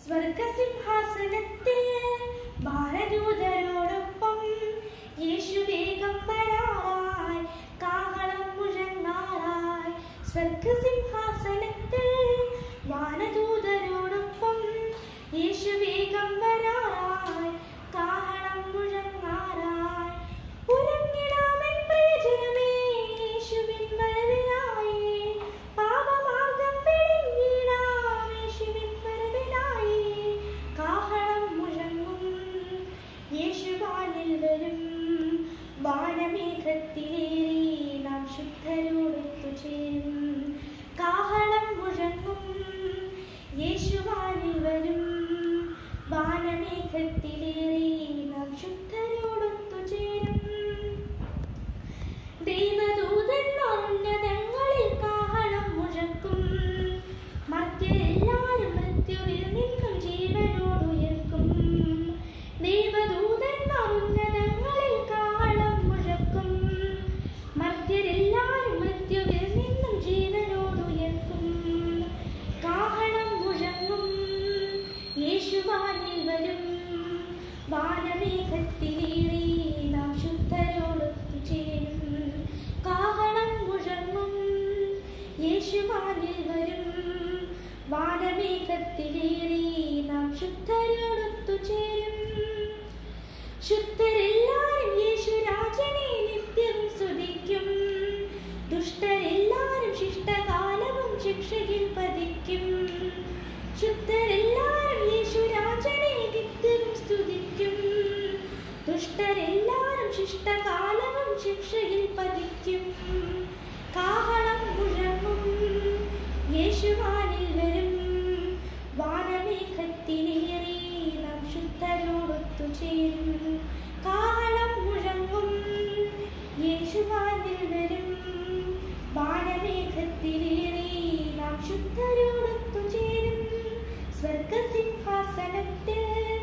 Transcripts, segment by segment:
സ്വർഗസിംഹാസനത്തിൽ ഭാരദൂതരോടൊപ്പം യേശു വേഗം വരാറായി കാഹളം മുഴങ്ങാറായി സ്വർഗസിംഹാസനത്തിൽ വാനദൂതരോടൊപ്പം യേശു വേഗം വരാറായി കാഹളം മുഴങ്ങാറായി ഉറങ്ങിടാമെൻ പ്രിയജനമേ യേശുവിൻ വരവിനായി പാപമാർഗം വെടിഞ്ഞിടാം യേശുവിൻ വരവിനായി കാഹളം മുഴങ്ങും യേശുവാനിൽ വരും വാനമേഘത്തിലേറി നാം ശുദ്ധരോടൊത്തു ചേരും കാഹളം മുഴങ്ങും യേശുവാനിൽ വരും വാനമേഘത്തിലേറി നാം ശുദ്ധരോടൊത്തു ചേരും ദൈവദൂതന്മാർ ഉന്നതങ്ങളിൽ കാഹളം മുഴക്കും മർത്യരെല്ലാരും മൃത്യുവിൽ നിന്നും ജീവനോടുയർക്കും ദൈവദൂതന്മാർ ഉന്നതങ്ങളിൽ കാഹളം മുഴക്കും മർത്യരെല്ലാരും മൃത്യുവിൽ നിന്നും ജീവനോടുയർക്കും കാഹളം മുഴങ്ങും യേശുവാനിൽ വരും വാനമേഘത്തിലേറി നാം ശുദ്ധരോടൊത്തു ചേരും കാഹളം മുഴങ്ങും യേശുവാനിൽ വരും വാനമേഘത്തിലേറി നാം ശുദ്ധരോടൊത്തു ചേരും ശുദ്ധരെല്ലാരും യേശുരാജനെ നിത്യം സ്തുതിക്കും ദുഷ്ടരെല്ലാരും ശിഷ്ടകാലവും ശിക്ഷയിൽ പതിക്കും ശുദ്ധരെല്ലാരും യേശുരാജനെ നിത്യം സ്തുതിക്കും ദുഷ്ടരെല്ലാരും ശിഷ്ടകാലവും ശിക്ഷയിൽ പതിക്കും കാഹളം മുഴങ്ങും യേശുവാനിൽ വരും വാനമേഘത്തിലേറി നാം ശുദ്ധരോടൊത്തു ചേരും കാഹളം മുഴങ്ങും യേശുവാനിൽ വരും വാനമേഘത്തിലേറി നാം ശുദ്ധരോടൊത്തു ചേരും സ്വർഗസിംഹാസനത്തിൽ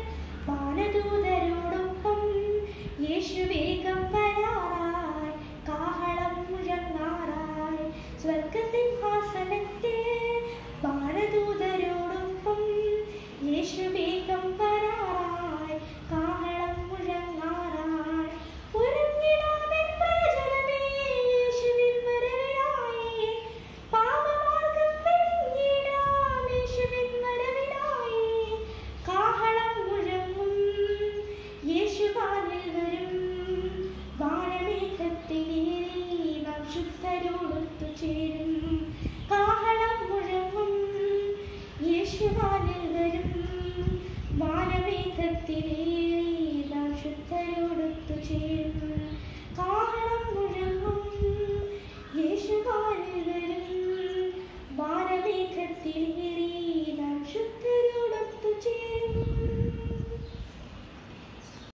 വാനദൂതരോടൊപ്പം യേശു വേഗം വരാറായി കാഹളം മുഴങ്ങാറായി സ്വർഗസിംഹാസനത്തിൽ വാനദൂതരോടൊപ്പം യേശു വേഗം വരാറായി കാഹളം മുഴങ്ങാറായി ഒരുങ്ങിടാമെൻ പ്രജനമേ യേശുവിൻ വരവിനായി പാപമാർഗം വെടിഞ്ഞിടാം യേശുവിൻ വരവിനായി കാഹളം മുഴങ്ങും യേശുവാനിൽ വരും വാനമേഘത്തിലേറി നാം ശുദ്ധരോടൊത്തു ചേരും കാഹളം മുഴങ്ങും യേശുവാനിൽ വരും വാനമേഘത്തിലേറി നാം ശുദ്ധരോടൊത്തു ചേരും